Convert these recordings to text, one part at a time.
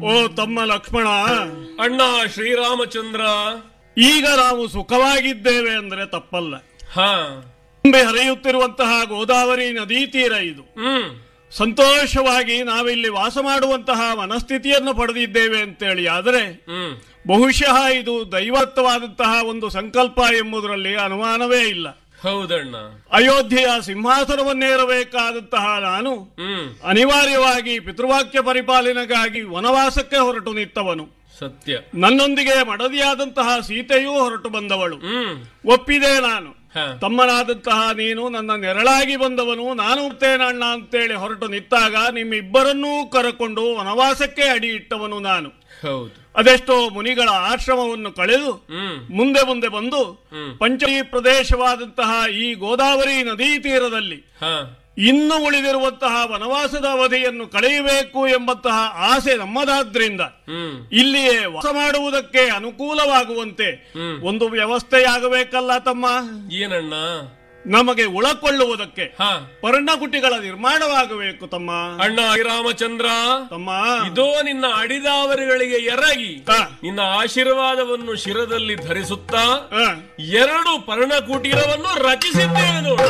ಓ ತಮ್ಮ ಲಕ್ಷ್ಮಣ ಅಣ್ಣ ಶ್ರೀರಾಮಚಂದ್ರ ಈಗ ನಾವು ಸುಖವಾಗಿದ್ದೇವೆ ಅಂದ್ರೆ ತಪ್ಪಲ್ಲ ಹಾ ತುಂಬಿ ಹರಿಯುತ್ತಿರುವಂತಹ ಗೋದಾವರಿ ನದಿ ತೀರ ಇದು ಹ್ಮ್ ಸಂತೋಷವಾಗಿ ನಾವಿಲ್ಲಿ ವಾಸ ಮಾಡುವಂತಹ ಮನಸ್ಥಿತಿಯನ್ನು ಪಡೆದಿದ್ದೇವೆ ಅಂತೇಳಿ ಆದರೆ ಹ್ಮ್ ಬಹುಶಃ ಇದು ದೈವತ್ವವಾದಂತಹ ಒಂದು ಸಂಕಲ್ಪ ಎಂಬುದರಲ್ಲಿ ಅನುಮಾನವೇ ಇಲ್ಲ ಹೌದಣ್ಣ ಅಯೋಧ್ಯೆಯ ಸಿಂಹಾಸನವನ್ನೇರಬೇಕಾದಂತಹ ನಾನು ಹ್ಮ್ ಅನಿವಾರ್ಯವಾಗಿ ಪಿತೃವಾಕ್ಯ ಪರಿಪಾಲನೆಗಾಗಿ ವನವಾಸಕ್ಕೆ ಹೊರಟು ನಿತ್ತವನು ಸತ್ಯ ನನ್ನೊಂದಿಗೆ ಮಡದಿಯಾದಂತಹ ಸೀತೆಯೂ ಹೊರಟು ಬಂದವಳು ಹ್ಮ್ ಒಪ್ಪಿದೆ ನಾನು ಹ ತಮ್ಮನಾದಂತಹ ನೀನು ನನ್ನ ನೆರಳಾಗಿ ಬಂದವನು ನಾನು ಅಣ್ಣ ಅಂತೇಳಿ ಹೊರಟು ನಿಂತಾಗ ನಿಮ್ಮಿಬ್ಬರನ್ನೂ ಕರಕೊಂಡು ವನವಾಸಕ್ಕೆ ಅಡಿ ಇಟ್ಟವನು ನಾನು ಹೌದು ಅದೆಷ್ಟೋ ಮುನಿಗಳ ಆಶ್ರಮವನ್ನು ಕಳೆದು ಹ್ಮ್ ಮುಂದೆ ಮುಂದೆ ಬಂದು ಹ್ಮ್. ಪಂಚಮಿ ಪ್ರದೇಶವಾದಂತಹ ಈ ಗೋದಾವರಿ ನದೀ ತೀರದಲ್ಲಿ ಹ ಇನ್ನು ಉಳಿದಿರುವಂತಹ ವನವಾಸದ ಅವಧಿಯನ್ನು ಕಳೆಯಬೇಕು ಎಂಬಂತಹ ಆಸೆ ನಮ್ಮದಾದ್ರಿಂದ ಹ್ಮ್ ಇಲ್ಲಿಯೇ ವಾಸ ಮಾಡುವುದಕ್ಕೆ ಅನುಕೂಲವಾಗುವಂತೆ ಹ್ಮ್. ಒಂದು ವ್ಯವಸ್ಥೆಯಾಗಬೇಕಲ್ಲ ತಮ್ಮ ಏನಣ್ಣ ನಮಗೆ ಉಳಕೊಳ್ಳುವುದಕ್ಕೆ ಹ ಪರ್ಣಕುಟಿಗಳ ನಿರ್ಮಾಣವಾಗಬೇಕು ತಮ್ಮ ಅಣ್ಣ ಶ್ರೀರಾಮಚಂದ್ರ ತಮ್ಮ ಇದೋ ನಿನ್ನ ಅಡಿದಾವರಿಗಳಿಗೆ ಎರಗಿ ಆ, ನಿನ್ನ ಆಶೀರ್ವಾದವನ್ನು ಶಿರದಲ್ಲಿ ಧರಿಸುತ್ತಾ ಆ, ಎರಡು ಪರ್ಣಕುಟೀರವನ್ನು ರಚಿಸಿದ್ದೇವೆ ನೋಡು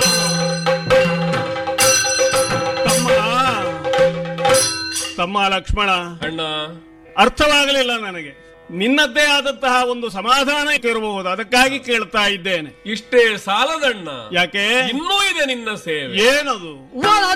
ತಮ್ಮ ತಮ್ಮ ಲಕ್ಷ್ಮಣ ಅಣ್ಣ ಅರ್ಥವಾಗಲಿಲ್ಲ ನನಗೆ ನಿನ್ನದ್ದೇ ಆದಂತಹ ಒಂದು ಸಮಾಧಾನ ಇರಬಹುದು ಅದಕ್ಕಾಗಿ ಕೇಳ್ತಾ ಇದ್ದೇನೆ ಇಷ್ಟೇ ಸಾಲದಣ್ಣ ಯಾಕೆ ಇನ್ನೂ ಇದೆ ನಿನ್ನ ಸೇವೆ ಏನದು ಒಳ